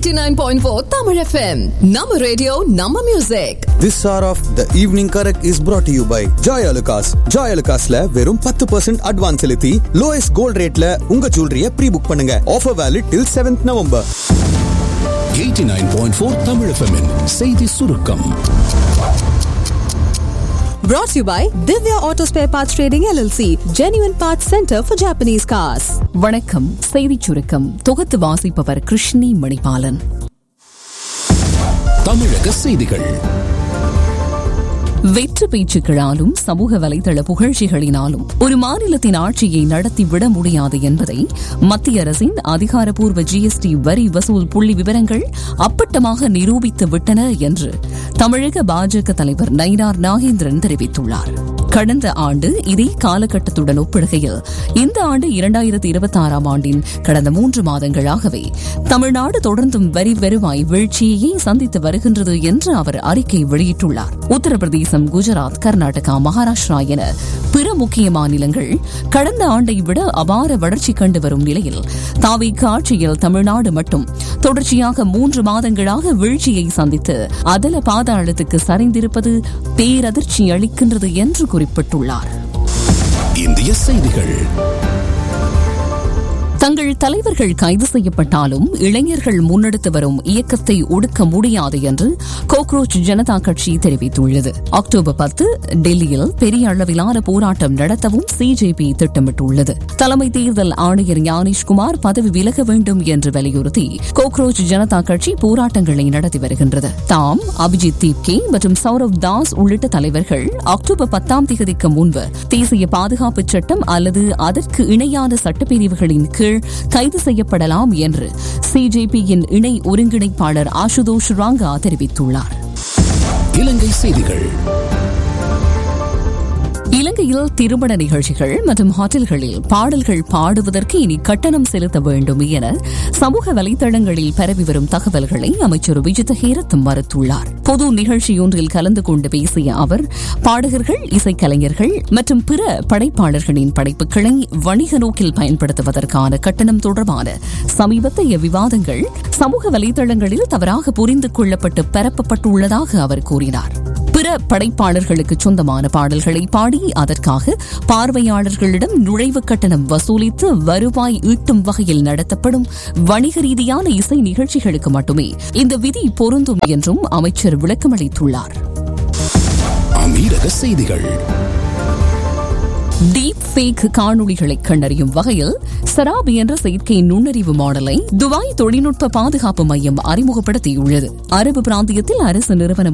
89.4 Tamil FM. Nama radio, Nama music. This hour of the evening correct is brought to you by Joy Alucas. Joy Alucasல வெறும் பத்து percent advance செலுத்தி lowest gold ரேட்ல உங்க ஜுவல்லரிய pre book பண்ணுங்க offer valid till seventh November 89.4 Tamil FM -இன் செய்தி சுருக்கம் Brought to you by Divya Auto Spare Parts Trading LLC, Genuine Parts Center for Japanese Cars. வணக்கம் செய்திச் சுருக்கம் தொகுத்து வாசிப்பவர் கிருஷ்ணி மணிபாலன் தமிழக செய்திகள் வெற்று பேச்சுக்களாலும் சமூக வலைதள புகழ்ச்சிகளினாலும் ஒரு மாநிலத்தின் ஆட்சியை நடத்திவிட முடியாது என்பதை மத்திய அரசின் அதிகாரப்பூர்வ ஜிஎஸ்டி வரி வசூல் புள்ளி விவரங்கள் அப்பட்டமாக நிரூபித்து விட்டன என்று தமிழக பாஜக தலைவர் நயினார் நாகேந்திரன் தெரிவித்துள்ளார் கடந்த ஆண்டு இதே காலகட்டத்துடன் ஒப்பிடுகையில் இந்த ஆண்டு இரண்டாயிரத்தி இருபத்தி ஆறாம் ஆண்டின் கடந்த மூன்று மாதங்களாகவே தமிழ்நாடு தொடர்ந்தும் வரி வருவாய் வீழ்ச்சியையே சந்தித்து வருகின்றது என்று அவர் அறிக்கை வெளியிட்டுள்ளார் உத்தரப்பிரதேசம் குஜராத் கர்நாடகா மகாராஷ்டிரா என பிற முக்கிய மாநிலங்கள் கடந்த ஆண்டை விட அபார வளர்ச்சி கண்டு வரும் நிலையில் தாவிக்கு ஆட்சியில் தமிழ்நாடு மட்டும் தொடர்ச்சியாக மூன்று மாதங்களாக வீழ்ச்சியை சந்தித்து அதல பாதாளத்துக்கு சரிந்திருப்பது பேரதிர்ச்சி அளிக்கின்றது என்று குறிப்பிட்டுள்ளார் இந்திய செய்திகள் தங்கள் தலைவர்கள் கைது செய்யப்பட்டாலும் இளைஞர்கள் முன்னெடுத்து வரும் இயக்கத்தை ஒடுக்க முடியாது என்று கோக்ரோச் ஜனதா கட்சி தெரிவித்துள்ளது அக்டோபர் பத்து டெல்லியில் பெரிய அளவிலான போராட்டம் நடத்தவும் சிஜேபி திட்டமிட்டுள்ளது தலைமை தேர்தல் ஆணையர் ஞானேஷ்குமார் பதவி விலக வேண்டும் என்று வலியுறுத்தி கோக்ரோச் ஜனதா கட்சி போராட்டங்களை நடத்தி வருகின்றது தாம் அபிஜித் தீப்கே மற்றும் சௌரவ் தாஸ் உள்ளிட்ட தலைவர்கள் அக்டோபர் பத்தாம் தேதிக்கு முன்பு தேசிய பாதுகாப்பு சட்டம் அல்லது அதற்கு இணையான சட்டப்பிரிவுகளின் கீழ் கைது செய்யப்படலாம் என்று சிஜேபியின் இணை ஒருங்கிணைப்பாளர் ஆசுதோஷ் ராங்கா தெரிவித்துள்ளார் இலங்கை செய்திகள் இலங்கையில் திருமண நிகழ்ச்சிகள் மற்றும் ஹோட்டல்களில் பாடல்கள் பாடுவதற்கு இனி கட்டணம் செலுத்த வேண்டும் என சமூக வலைதளங்களில் பரவி வரும் தகவல்களை அமைச்சர் விஜித ஹேரத் மறுத்துள்ளார் பொது நிகழ்ச்சியொன்றில் கலந்து கொண்டு பேசிய அவர் பாடகர்கள் இசைக்கலைஞர்கள் மற்றும் பிற படைப்பாளர்களின் படைப்புகளை வணிக நோக்கில் பயன்படுத்துவதற்கான கட்டணம் தொடர்பான சமீபத்திய விவாதங்கள் சமூக வலைதளங்களில் தவறாக புரிந்து கொள்ளப்பட்டு பரப்பப்பட்டுள்ளதாக அவர் கூறினார் பிற படைப்பாளர்களுக்கு சொந்தமான பாடல்களை பாடி அதற்காக பார்வையாளர்களிடம் நுழைவு கட்டணம் வசூலித்து வருவாய் ஈட்டும் வகையில் நடத்தப்படும் வணிக ரீதியான இசை நிகழ்ச்சிகளுக்கு மட்டுமே இந்த விதி பொருந்தும் என்றும் அமைச்சர் விளக்கமளித்துள்ளார் அமீரக செய்திகள் டீப் ஃபேக் காணொளிகளை கண்டறியும் வகையில் சராப் என்ற செயற்கை நுண்ணறிவு மாடலை துபாய் தொழில்நுட்ப பாதுகாப்பு மையம் அறிமுகப்படுத்தியுள்ளது அரபு பிராந்தியத்தில் அரசு நிறுவனம்